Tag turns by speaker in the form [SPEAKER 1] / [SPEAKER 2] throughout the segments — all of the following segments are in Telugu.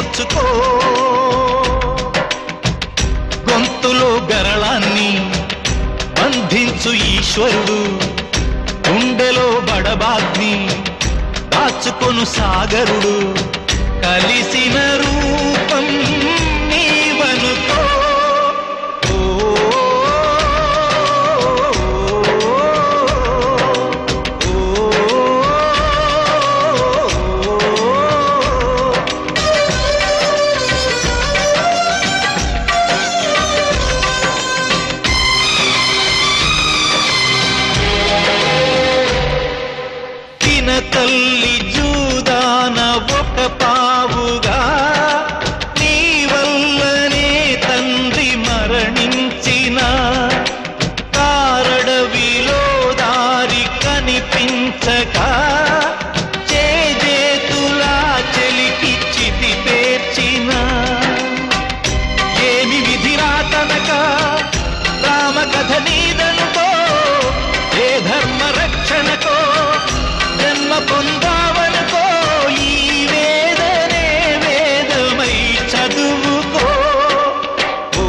[SPEAKER 1] ఓర్చుకో గొంతులో గరళాన్ని బంధించు ఈశ్వరుడు గుండెలో బడబాగ్ని దాచుకొను సాగరుడు కలిసిన రూపం నీవనుకో తిన తల్లి జూదాన ఒక పావుగా నీ వల్లనే తండ్రి మరణించిన కారడవిలో దారి కనిపించక చేజేతులా చెలికి చితి పేర్చిన ఏమి విధిరాతనక రామకథ నీదనుకో ఏ ధర్మ రక్షణకో జన్మ పొందావనుకో ఈ వేదనే వేదమై చదువుకో ఓ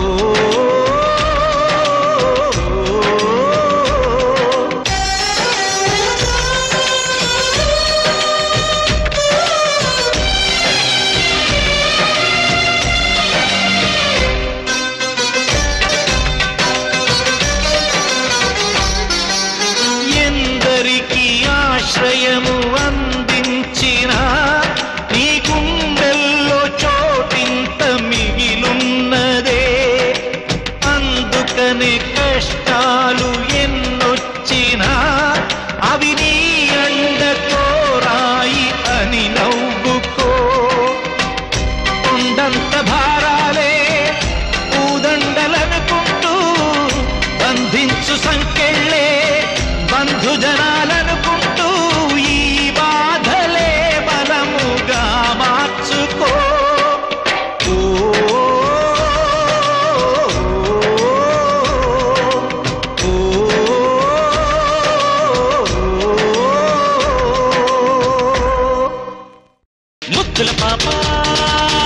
[SPEAKER 1] ఎందరికి ఆశ్రయము అందించిన నీ గుండెల్లో చోటింత మిగిలున్నదే అందుకనే కష్టాలు ఎన్నొచ్చినా అవి నీ అండతో రాయి అని నవ్వుకో కొండంత భారాలే పూదండలనుకుంటూ బంధించు సంకెళ్ళే బంధుజనాలనుకుంటూ ఈ బాధలే బలముగా మార్చుకో ఓ, ఓ, ఓ. ముద్దుల పాప